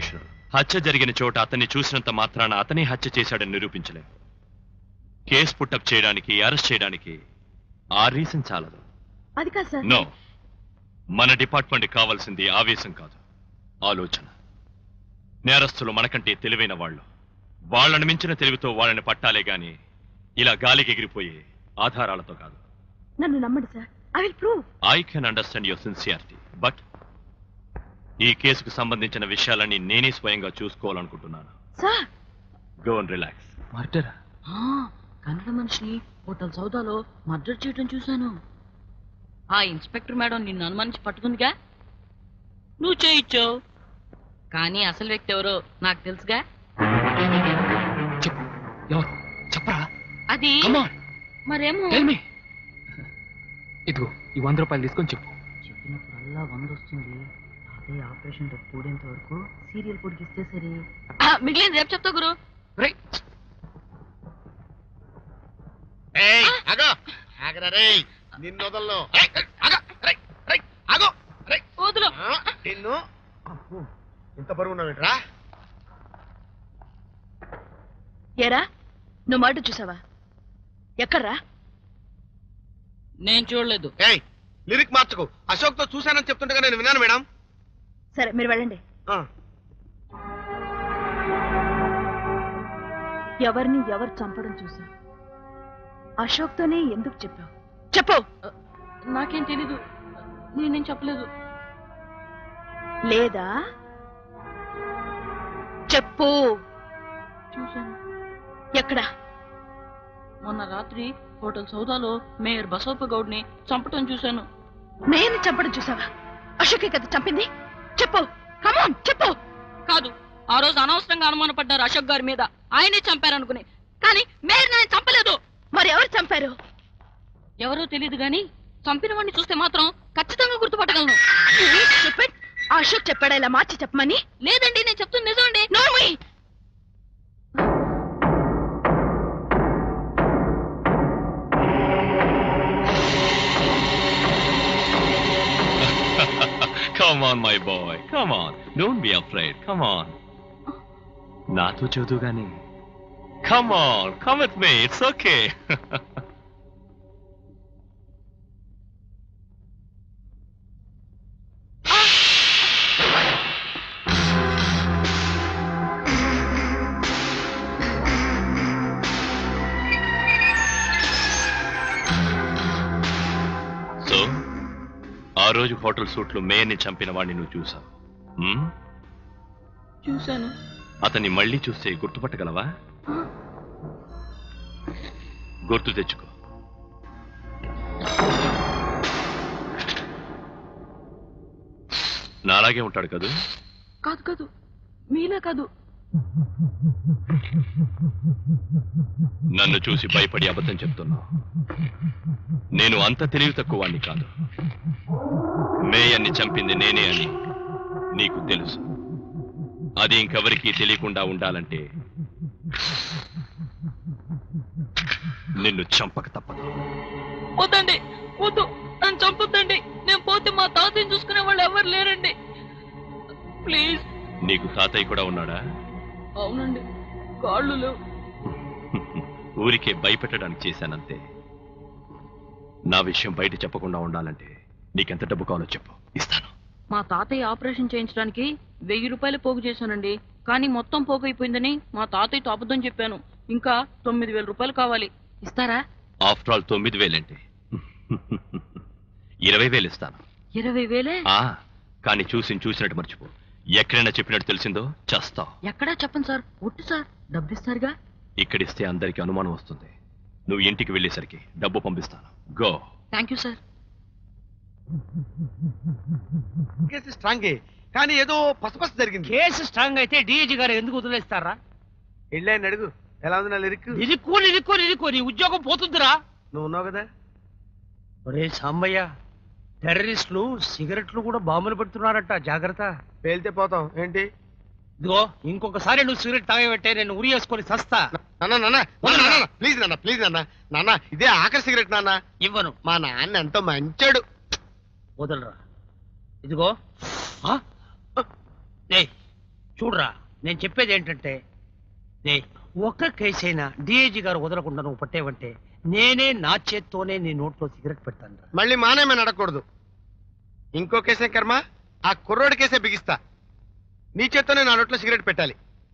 Emotional హత్య జరిగిన చోట అతన్ని చూసినంత మాత్రాన అతనే హత్య చేశాడని నిరూపించలేం కేసు పుట్టప్ చేయడానికి అరెస్ట్ చేయడానికి ఆ రీజన్ చాలదు అది కాదు సార్ నో మన డిపార్ట్మెంట్ కావాల్సింది ఆవేశం కాదు ఆలోచన నేరస్తులు మనకంటే తెలివైన వాళ్ళు వాళ్ళని మించిన తెలివితో వాళ్ళని పట్టాలే గాని ఇలా గాలికి ఎగిరిపోయే ఆధారాలతో కాదు నన్ను నమ్మండి sir I will prove I can understand your sincerity but ఈ కేసుకు సంబంధించిన విషయాలన్నీ నేనే స్వయంగా చూసుకోవాలనుకుంటున్నాను సార్ గో అండ్ రిలాక్స్ మర్డరా ఆ, కన్నడ మనిషిని హోటల్ సౌదాలో మర్డర్ చేయడం చూశాను ఆ ఇన్స్పెక్టర్ మేడం నిన్ను అనుమానించి పట్టుకుందిగా నువ్వు చేయించావు కానీ అసలు వ్యక్తి ఎవరో నాకు తెలుసుగా చెప్పు ఎవరు చెప్పరా అది కమాన్ మరేమో టెల్ మీ ఇదిగో ఈ వంద రూపాయలు తీసుకొని చెప్పు చెప్పినప్పుడల్లా వంద వస్తుంది తాతయ్య ఆపరేషన్ డబ్బు కూడేంత వరకు సీరియల్ పొడిగిస్తే సరే మిగిలింది రేపు చెప్తా గురు రే ఏయ్ ఆగో ఆగరా రేయ్ నిన్ను వదలను ఏయ్, ఏయ్, ఆగో రేయ్, రేయ్, ఆగో రేయ్. వదులు ఆ, నిన్ను అబ్బో, ఇంత బరువు ఉన్నావేంట్రా ఏరా నువ్వు మాట చూసావా ఎక్కడ్రా నేను చూడలేదు ఏయ్ లిరిక్ మార్చకు అశోక్ తో చూశానని చెప్తుండగా నేను విన్నాను మేడం సరే మీరు వెళ్ళండి ఆ, ఎవరిని ఎవరు చంపడం చూసా అశోక్తోనే ఎందుకు చెప్పావు చెప్పు నాకేం తెలీదు నేనేం చెప్పలేదు లేదా చెప్పు చూశాను ఎక్కడా మొన్న రాత్రి హోటల్ సౌదాలో మేయర్ బసవప్ప గౌడ్ని చంపటం చూశాను నేను చంపడం చూసావా అశోకే కదా చంపింది చెప్పు కమాన్ చెప్పు కాదు ఆ రోజు అనవసరంగా అనుమానపడ్డారు అశోక్ గారి మీద ఆయనే చంపారనుకుని కానీ మేయర్ నేను చంపలేదు మరి ఎవరు చంపారు ఎవరో తెలియదు గాని చంపిన వాడిని చూస్తే మాత్రం ఖచ్చితంగా గుర్తుపట్టగలను చెప్పండి అశోక్ చెప్పాడా ఇలా మార్చి చెప్పమని లేదండి నేను చెప్తుంది నిజమండి నోర్మై come on my boy come on don't be afraid come on నాతో చదువు గాని come on come with me it's okay so ఆ రోజు హోటల్ సూట్లో మేయర్ని చంపిన వాడిని నువ్వు చూసావు హ్మ్? చూశాను అతన్ని మళ్ళీ చూస్తే గుర్తుపట్టగలవా గుర్తు తెచ్చుకో నాలాగే ఉంటాడు కదూ కాదు కాదు మీలా కాదు నన్ను చూసి భయపడి అబద్ధం చెప్తున్నావు నేను అంత తెలివి తక్కువ వాణ్ణి కాదు మేయన్ని చంపింది నేనే అని నీకు తెలుసు అది ఇంకెవరికీ తెలియకుండా ఉండాలంటే నిన్ను చంపక తప్పదు వద్దండి వద్దు నన్ను చంపొద్దండి నేను పోతే మా తాతయ్యని చూసుకునే వాళ్ళు ఎవరు లేరండి ప్లీజ్ నీకు తాతయ్య కూడా ఉన్నాడా అవునండి కాళ్ళు లేవు ఊరికే భయపెట్టడానికి చేశానంతే నా విషయం బయట చెప్పకుండా ఉండాలంటే నీకెంత డబ్బు కావాలో చెప్పు ఇస్తాను మా తాతయ్య ఆపరేషన్ చేయించడానికి వెయ్యి రూపాయలు పోగు చేశానండి కానీ మొత్తం పోగు అయిపోయిందని మా తాతయ్యతో అబద్ధం చెప్పాను ఇంకా తొమ్మిది వేల రూపాయలు కావాలి ఇస్తారా ఆఫ్టర్ ఆల్ తొమ్మిది వేలేంటి ఇరవై వేలు ఇస్తాను ఇరవై వేలే ఆ కానీ చూసి చూసినట్టు మర్చిపో ఎక్కడైనా చెప్పినట్టు తెలిసిందో చేస్తావు ఎక్కడా చెప్పండి సార్ ఒట్టు సార్ డబ్బిస్తారుగా ఇక్కడిస్తే అందరికీ అనుమానం వస్తుంది నువ్వు ఇంటికి వెళ్ళేసరికి డబ్బు పంపిస్తాను go thank you sir case స్ట్రాంగే కానీ ఏదో పసపస జరిగింది కేసు స్ట్రాంగ్ అయితే డిఐజీ గారు ఎందుకు వదిలేస్తారా వెళ్ళాయని అడుగు ఎలా ఉంది నా లిరిక్ ఇరుక్కో ఇరుక్కో ఇరుక్కో నీ ఉద్యోగం పోతుందిరా నువ్వు ఉన్నావు కదా ఒరే సాంబయ్య టెర్రరిస్టులు సిగరెట్లు కూడా బాంబులు పెడుతున్నారట జాగ్రత్త పేలితే పోతాం ఏంటి ఇదిగో ఇంకొకసారి నువ్వు సిగరెట్ తాగబెట్టే నేను ఉరి వేసుకొని సస్తా నాన్న నాన్న నాన్న ప్లీజ్ నాన్న ప్లీజ్ నాన్న నాన్న ఇదే ఆఖరి సిగరెట్ నాన్న ఇవ్వను మా నాన్న ఎంతో మంచాడు వదలరా ఇదిగో ఆ? ఏయ్ చూడరా నేను చెప్పేది ఏంటంటే నే ఒక్క కేసు అయినా డిఐజీ గారు వదలకుండా నువ్వు పట్టేవంటే నేనే నా చేత్తోనే నీ నోట్లో సిగరెట్ పెడతాను మళ్ళీ మానేమని అడగకూడదు ఇంకో కేసే కర్మ ఆ కుర్రోడి కేసే బిగిస్తా నీ చేత్తోనే నా నోట్లో సిగరెట్ పెట్టాలి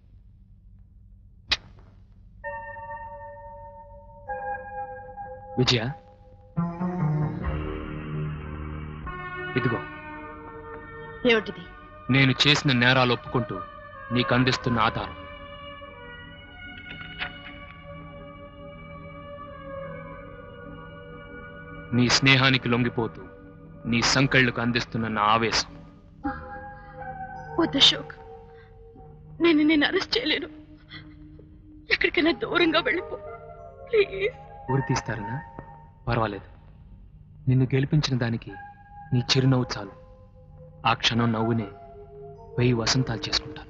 విజయ ఇదిగో ఏమిటిది నేను చేసిన నేరాలు ఒప్పుకుంటూ నీకు అందిస్తున్న ఆధారం నీ స్నేహానికి లొంగిపోతూ నీ సంకళ్ళకు అందిస్తున్న నా ఆవేశం వద్దు అశోక్ నేను నేను అరెస్ట్ చేయలేను ఎక్కడికైనా దూరంగా వెళ్ళిపో ప్లీజ్ ఊరి తీస్తారనా పర్వాలేదు నిన్ను గెలిపించిన దానికి నీ చిరునవ్వు చాలు ఆ క్షణం నవ్వునే వెయ్యి వసంతాలు చేసుకుంటాను